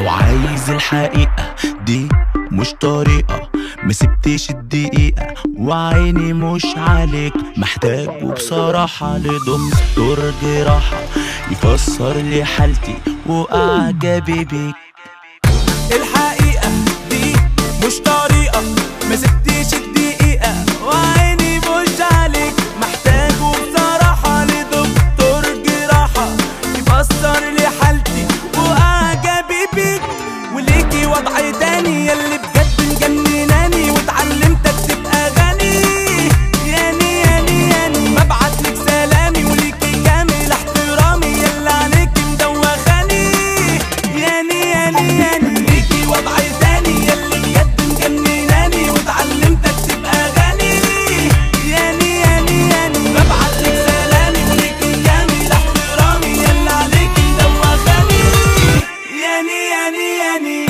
لو عايز الحقيقة دي مش طريقة مسبتش الدقيقة وعيني مش عليك محتاج وبصراحة لدكتور جراحة يفسر لي حالتي وأعجبي بيك الحقيقة دي مش طريقة ما سبتيش الدقيقة وعيني مش عليك محتاج بصراحة لدكتور جراحة يفسر لي حالتي وأعجبي بيك وليكي وضع تاني يلي بجد مجنناني واتعلمت اكتب أغاني ياني ياني ياني ببعت لك سلامي وليكي كامل احترامي يلا عليكي مدوخاني ياني ياني ياني ليكي وضع تاني يلي بجد مجنناني واتعلمت اكتب اغاني ياني ياني ياني ببعت لك سلامي وليكي كامل احترامي يلا عليكي مدوخاني ياني ياني ياني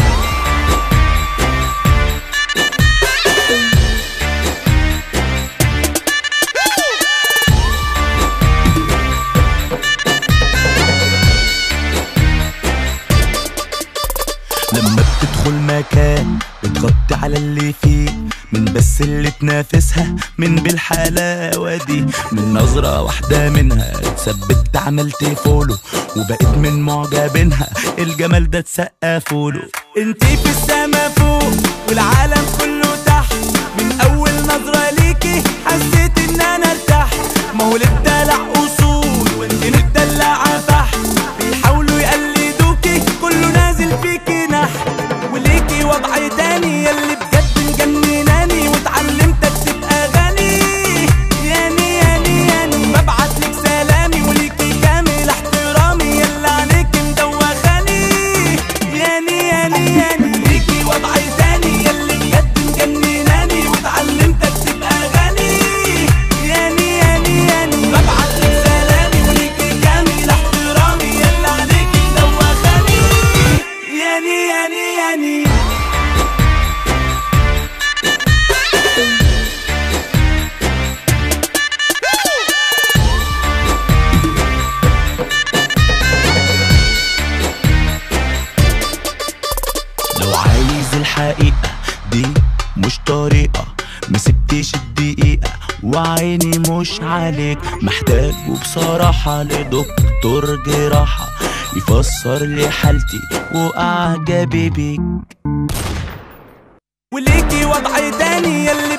لما بتدخل مكان بتغطي على اللي فيه من بس اللي تنافسها من بالحلاوة دي من نظرة واحدة منها اتثبت عملت فولو وبقيت من معجبينها الجمال ده اتسقفوله انتي في السما فوق والعالم كله تحت من اول نظرة ليكي حسيت ان انا ارتحت ما هو للدلع اصول وانتي متدلعة تحت بيحاولوا يقلدوكي كله نازل فيكي نحت وليكي وضع تاني يلي بجد مجنناني واتعلمت اكتب اغاني ياني ياني ياني ببعت لك سلامي وليكي كامل احترامي يلا عليكي مدوخاني ياني ياني ياني ليكي وضع تاني يلي بجد مجنناني واتعلمت اكتب اغاني ياني ياني ياني ببعت لك سلامي وليكي كامل احترامي يلا عليكي مدوخاني ياني ياني ياني لو عايز الحقيقة دي مش طريقة مسبتش الدقيقة وعيني مش عليك محتاج وبصراحة لدكتور جراحة يفسر لي حالتي وأعجبي بيك وليكي وضع تاني يلي